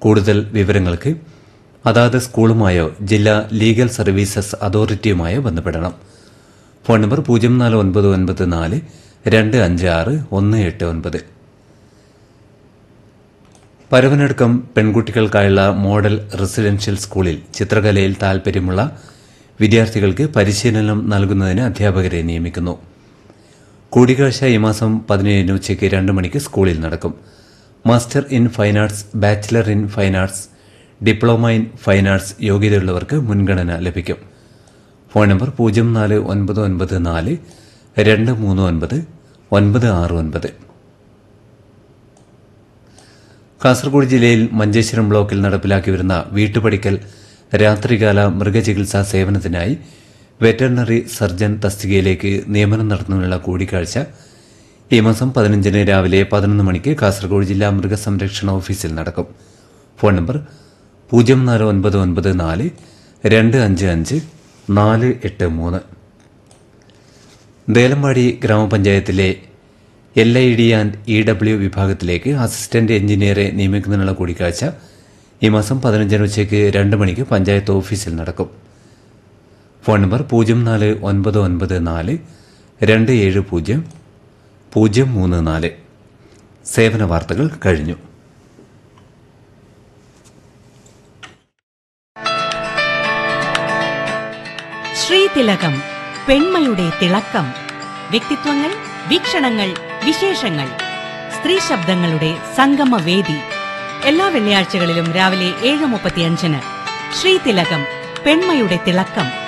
കൂടുതൽ വിവരങ്ങൾക്ക് അതാത് സ്കൂളുമായോ ജില്ലാ ലീഗൽ സർവീസസ് അതോറിറ്റിയുമായോ ബന്ധപ്പെടണം ഫോൺ നമ്പർ പൂജ്യം നാല് ഒൻപത് ഒൻപത് നാല് രണ്ട് അഞ്ച് ആറ് ഒന്ന് എട്ട് ഒൻപത് പരവനടക്കം പെൺകുട്ടികൾക്കായുള്ള മോഡൽ റെസിഡൻഷ്യൽ സ്കൂളിൽ ചിത്രകലയിൽ താൽപര്യമുള്ള വിദ്യാർത്ഥികൾക്ക് പരിശീലനം നൽകുന്നതിന് അധ്യാപകരെ നിയമിക്കുന്നു കൂടിക്കാഴ്ച ഈ മാസം പതിനേഴിന് ഉച്ചയ്ക്ക് രണ്ട് മണിക്ക് സ്കൂളിൽ നടക്കും master in fine arts bachelor in fine arts diploma in fine arts യോഗ്യതയുള്ളവർക്ക് മുൻഗണന ലഭിക്കും ഫോൺ നമ്പർ പൂജ്യം നാല് ഒൻപത് ഒൻപത് നാല് രണ്ട് മൂന്ന് ഒൻപത് ഒൻപത് ആറ് ഒൻപത് കാസർഗോഡ് ജില്ലയിൽ മഞ്ചേശ്വരം ബ്ലോക്കിൽ നടപ്പിലാക്കി വരുന്ന വീട്ടുപടിക്കൽ രാത്രികാല മൃഗചികിത്സാ സേവനത്തിനായി വെറ്ററിനറി സർജൻ തസ്തികയിലേക്ക് നിയമനം നടത്തുന്നതിനുള്ള കൂടിക്കാഴ്ച ഈ മാസം പതിനഞ്ചിന് രാവിലെ പതിനൊന്ന് മണിക്ക് കാസർഗോഡ് ജില്ലാ മൃഗസംരക്ഷണ ഓഫീസിൽ നടക്കും ഫോൺ നമ്പർ പൂജ്യം നാല് ഒൻപത് ഒൻപത് നാല് രണ്ട് അഞ്ച് അഞ്ച് നാല് എട്ട് മൂന്ന് ദേലമ്പാടി ഗ്രാമപഞ്ചായത്തിലെ L I D and E W വിഭാഗത്തിലേക്ക് അസിസ്റ്റന്റ് എഞ്ചിനീയറെ നിയമിക്കുന്നതിനുള്ള കൂടിക്കാഴ്ച ഈ മാസം പതിനഞ്ചിന് ഉച്ചയ്ക്ക് രണ്ട് മണിക്ക് പഞ്ചായത്ത് ഓഫീസിൽ നടക്കും ഫോൺ നമ്പർ പൂജ്യം നാല് ഒൻപത് ഒൻപത് നാല് രണ്ട് ഏഴ് പൂജ്യം പൂജ്യം മൂന്ന് നാല് സേവന വാർത്തകൾ കഴിഞ്ഞു ശ്രീതിലകം പെൺമയുടെ തിളക്കം വ്യക്തിത്വങ്ങൾ വീക്ഷണങ്ങൾ വിശേഷങ്ങൾ സ്ത്രീ ശബ്ദങ്ങളുടെ സംഗമവേദി എല്ലാ വെള്ളിയാഴ്ചകളിലും രാവിലെ ഏഴ് മുപ്പത്തിയഞ്ചിന് ശ്രീതിലകം പെൺമയുടെ തിളക്കം